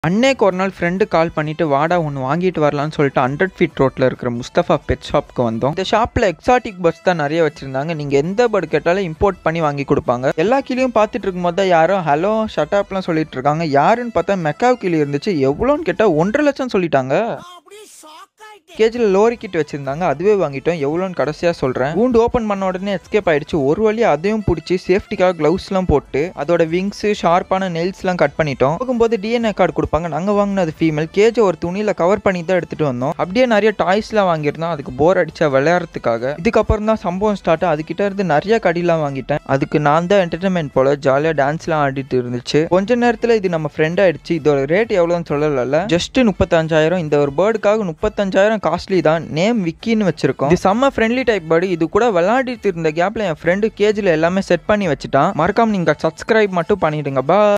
அன்னைக்கு ஒரு நாள் ஃப்ரெண்டு கால் பண்ணிட்டு வாடா ஒன்று வாங்கிட்டு வரலான்னு சொல்லிட்டு ஹண்ட்ரட் ஃபீட் ரோட்டில் இருக்கிற முஸ்தஃபா பெட் ஷாப்க்கு வந்தோம் இந்த ஷாப்பில் எக்ஸாட்டிக் பர்ட்ஸ் தான் நிறைய வச்சிருந்தாங்க நீங்கள் எந்த பேர்டு கேட்டாலும் இம்போர்ட் பண்ணி வாங்கி கொடுப்பாங்க எல்லா கிளியும் பார்த்துட்டு இருக்கும்போது தான் யாரோ ஹலோ ஷட்டாப்லாம் சொல்லிட்டு இருக்காங்க யாருன்னு பார்த்தா மெக்காவ் கிளி இருந்துச்சு எவ்வளோன்னு கேட்டால் ஒன்றரை லட்சம் சொல்லிட்டாங்க கேஜில் லோரி கிட் வச்சிருந்தாங்க அதுவே வாங்கிட்டோம் எவ்வளோன்னு கடைசியாக சொல்கிறேன் கூண்டு ஓப்பன் பண்ண உடனே எஸ்கேப் ஆயிடுச்சு ஒரு வழி அதையும் பிடிச்சி சேஃப்டிக்காக க்ளவுஸ்லாம் போட்டு அதோட விங்ஸு ஷார்ப்பான நெயில்ஸ்லாம் கட் பண்ணிட்டோம் போகும்போது டிஎன்ஏ கார்டு கொடுப்பாங்க நாங்கள் வாங்கினது ஃபீமேல் கேஜை ஒரு துணியில் கவர் பண்ணி தான் எடுத்துகிட்டு வந்தோம் அப்படியே நிறைய டாய்ஸ்லாம் வாங்கியிருந்தோம் அதுக்கு போர் அடிச்சா விளையாடுறதுக்காக இதுக்கப்புறம் தான் சம்பவம் ஸ்டார்ட் அதுக்கிட்ட இருந்து நிறைய கடிலாம் வாங்கிட்டேன் அதுக்கு நான் தான் என்டர்டைன்மெண்ட் போல ஜாலியாக டான்ஸ்லாம் ஆடிட்டு இருந்துச்சு கொஞ்ச நேரத்தில் இது நம்ம ஃப்ரெண்ட் ஆயிடுச்சு இதோட ரேட் எவ்வளோன்னு சொல்லல ஜஸ்ட் முப்பத்தஞ்சாயிரம் இந்த ஒரு பேர்டுக்காக முப்பத்தஞ்சாயிரம் காஸ்ட்லி தான் நேம் விக்கின்னு வச்சிருக்கோம் இது செம்ம ஃப்ரெண்ட்லி டைப் பேர்டு இது கூட விளையாடிட்டு இருந்த கேப்ல என் ஃப்ரெண்டு கேஜில் எல்லாமே செட் பண்ணி வச்சுட்டான் மறக்காம நீங்க சப்ஸ்கிரைப் மட்டும் பண்ணிடுங்க பா